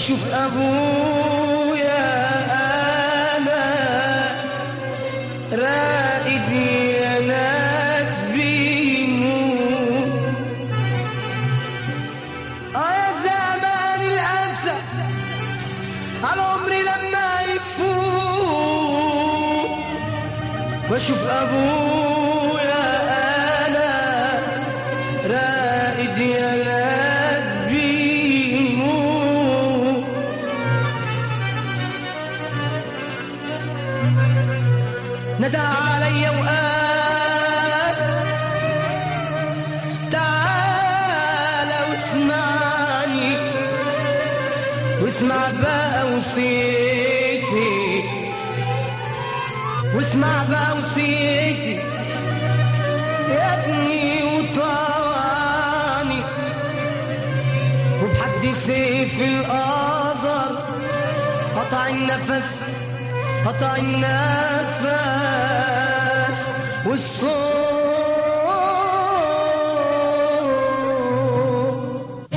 واشوف ابويا انا رائد يا ناس بيموت اه يا زمان الاسف على عمري لما يفوت واشوف ابويا انا رائد يا ناس بيموت ندى علي وقال تعال واسمعني واسمع بقى وصيتي واسمع بقى وصيتي يا ابني وطوعني وبحد سيف القدر قطع النفس قطع النفس والصوت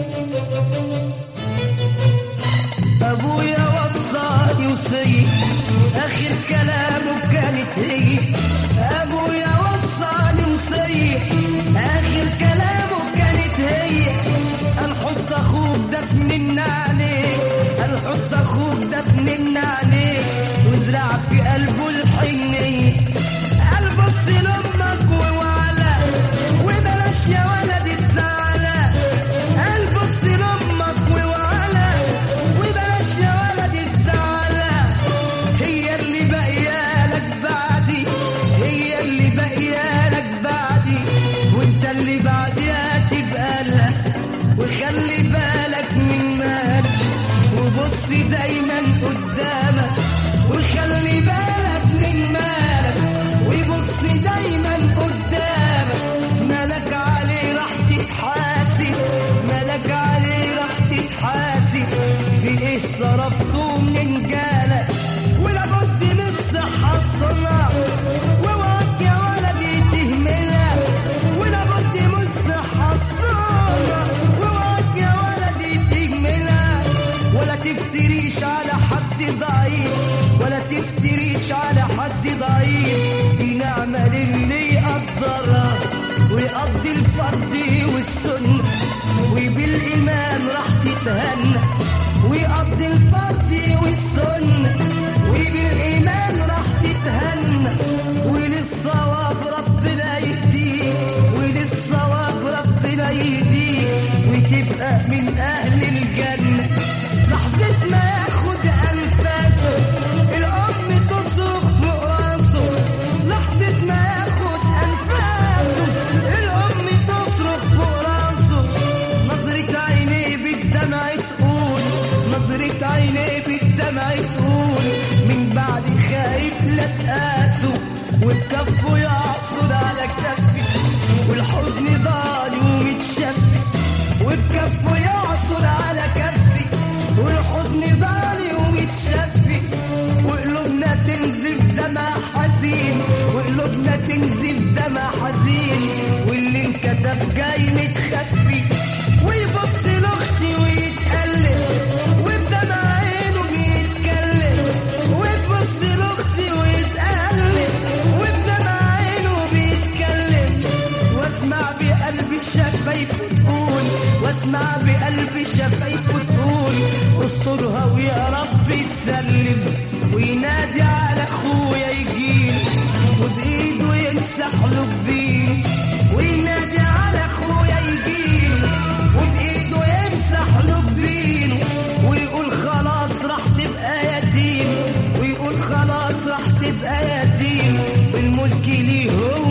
ابويا وصاني وصي اخر كلامه كانت هي ابويا وصاني وصي اخر كلامه كانت هي الحط اخوك دفن عليك الحط اخوك دفن عليك وازرع في قلبه الحنيه قلبه لامك ووعلى وبلاش يا ولد تزعلى قلبه لامك ووعلى وبلاش يا ولد تزعلى هي اللي باقيالك بعدي هي اللي باقيالك بعدي وانت اللي بعديها تبقى لها وخلي بالك من مالك وبص دايما قدامك وخلي بالك من مالك وبص دايما قدامك مالك عليه راح تتحاسب مالك عليه راح تتحاسب في ايه صرفته من جالك ولابد من الصحة تصنع ووعد يا ولدي تهملها ولابد من الصحة تصنع ووعد يا ولدي تهملها ولا تفتريش على حد ضعيف ولا تفتريش على حد ضعيف دي نعمة للي يقدرها ويقضي الفرض والسنة وبالإيمان راح تتهنى ويقضي الفرض والسنة وبالإيمان راح تتهنى وللصواب ربنا يهديك وللصواب ربنا يهديك وتبقى من أهل الجنة لحظة ما ياخد أنفاسه الأم تصرخ فوق راسه لحظة ما ياخد أنفاسه الأم تصرخ فوق راسه نظرة عينيه بالدمع تقول نظرة عينيه بالدمع تقول من بعد خايف لا تقاسه والكف يعصر على كفي والحزن ضالي ومتشفي والكف يعصر على كفي والحزن ضالي ومتشفي وقلوبنا تنزف دمع حزين وقلوبنا تنزف دمع حزين واللي انكتب جاي متخفي ويبص لاختي ويتقلب وبدمع عينه بيتكلم ويبص لاختي ويتقلب وبدمع عينه بيتكلم واسمع بقلبي شفايفه تقول واسمع بقلبي شفايفه تقول استرها ويا رب يسلم وينادي على اخويا يجيل وبايده يمسح له جبين وينادي على اخويا يجيل وبايده يمسح له جبين ويقول خلاص راح تبقى يتيم ويقول خلاص راح تبقى يتيم والملك ليه هو